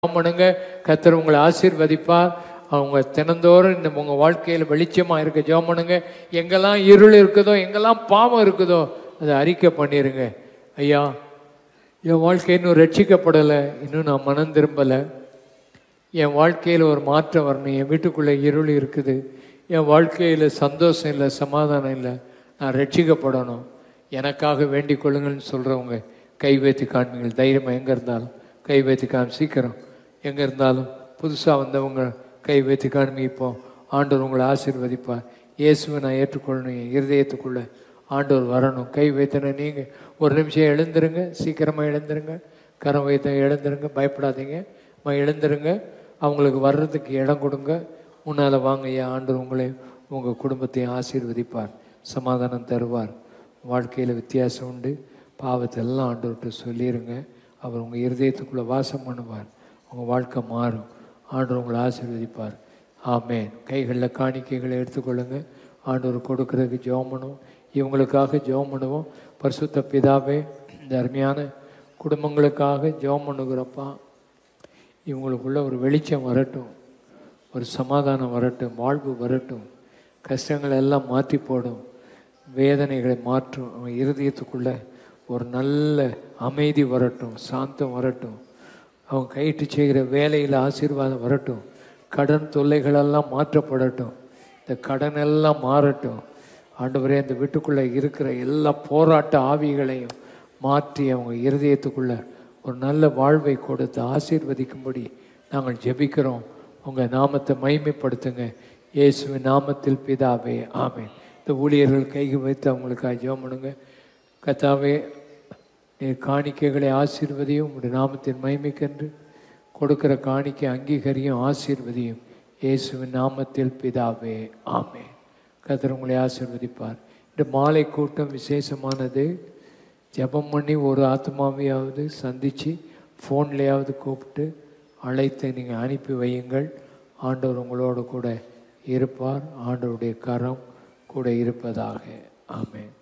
ஜெபம் பண்ணுங்க கத்தர் உங்களை ஆசீர்வதிப்பார் அவங்க தினந்தோறும் இந்த உங்க வாழ்க்கையில வெளிச்சமா இருக்க ஜெபம் பண்ணுங்க எங்கெல்லாம் இருள் இருக்குதோ எங்கெல்லாம் பாவம் இருக்குதோ அதை அறிக்கை பண்ணிருங்க ஐயா என் வாழ்க்கை இன்னும் ரட்சிக்கப்படலை இன்னும் நான் மனம் திரும்பலை என் வாழ்க்கையில் ஒரு மாற்றம் வரணும் என் வீட்டுக்குள்ளே இருள் இருக்குது என் வாழ்க்கையில் சந்தோஷம் இல்லை சமாதானம் இல்லை நான் ரட்சிக்கப்படணும் எனக்காக வேண்டிக் கொள்ளுங்கள்னு சொல்கிறவங்க கை வைத்து காண்பீங்கள் தைரியமாக எங்கே இருந்தாலும் கை வைத்து காமி சீக்கிரம் எங்கே இருந்தாலும் புதுசாக வந்தவங்க கை வைத்து காண்பி இப்போ ஆண்டவர் உங்களை ஆசீர்வதிப்பார் இயேசுவை நான் ஏற்றுக்கொள்ளணும் என் இருதயத்துக்குள்ளே ஆண்டவர் வரணும் கை வைத்தன நீங்கள் ஒரு நிமிஷம் எழுந்துருங்க சீக்கிரமாக எழுந்துருங்க கரம் வைத்த எழுந்துருங்க பயப்படாதீங்க அம்மா எழுந்துருங்க அவங்களுக்கு வர்றதுக்கு இடம் கொடுங்க முன்னால் வாங்க ஐயா ஆண்டவர் உங்களை உங்கள் குடும்பத்தையும் ஆசீர்வதிப்பார் சமாதானம் தருவார் வாழ்க்கையில் வித்தியாசம் உண்டு பாவத்தை எல்லாம் ஆண்டவர்கிட்ட சொல்லிடுங்க அவர் உங்கள் இருதயத்துக்குள்ளே வாசம் பண்ணுவார் உங்கள் வாழ்க்கை மாறும் ஆண்டவர் உங்களை ஆசீர்வதிப்பார் ஆமேன் கைகளில் காணிக்கைகளை எடுத்துக்கொள்ளுங்க ஆண்டவர் கொடுக்கறதுக்கு ஜெபம் பண்ணுவோம் இவங்களுக்காக ஜெபம் பண்ணுவோம் பரிசுத்த பிதாவே இந்த அருமையான குடும்பங்களுக்காக ஜெபம் பண்ணுகிறப்பா இவங்களுக்குள்ள ஒரு வெளிச்சம் வரட்டும் ஒரு சமாதானம் வரட்டும் வாழ்வு வரட்டும் கஷ்டங்களை எல்லாம் மாற்றி போடும் வேதனைகளை மாற்றும் அவன் இருதயத்துக்குள்ள ஒரு நல்ல அமைதி வரட்டும் சாந்தம் வரட்டும் அவன் கைட்டு செய்கிற வேலையில் ஆசீர்வாதம் வரட்டும் கடன் தொல்லைகளெல்லாம் மாற்றப்படட்டும் இந்த கடன் எல்லாம் மாறட்டும் ஆண்டவரே இந்த வீட்டுக்குள்ளே இருக்கிற எல்லா போராட்ட ஆவிகளையும் மாற்றி அவங்க இருதயத்துக்குள்ள ஒரு நல்ல வாழ்வை கொடுத்து ஆசீர்வதிக்கும்படி நாங்கள் ஜெபிக்கிறோம் உங்கள் நாமத்தை மைமைப்படுத்துங்க இயேசுவின் நாமத்தில் பிதாவே ஆமென் இந்த ஊழியர்கள் கைகு வைத்து அவங்களுக்காக ஜெபம் பண்ணுங்க கத்தாவே நீர் காணிக்கைகளை ஆசீர்வதியும் உங்களுடைய நாமத்தின் மைமைக்கென்று கொடுக்கிற காணிக்கை அங்கீகரியும் ஆசீர்வதியும் இயேசுவின் நாமத்தில் பிதாவே ஆமென் கத்தர் உங்களை ஆசீர்வதிப்பார் இந்த மாலை கூட்டம் விசேஷமானது ஜெபம் பண்ணி ஒரு ஆத்மாவையாவது சந்தித்து ஃபோன்லேயாவது கூப்பிட்டு அழைத்து நீங்கள் அனுப்பி வையுங்கள் ஆண்டவர் உங்களோடு கூட இருப்பார் ஆண்டவருடைய கரம் கூட இருப்பதாக ஆமென்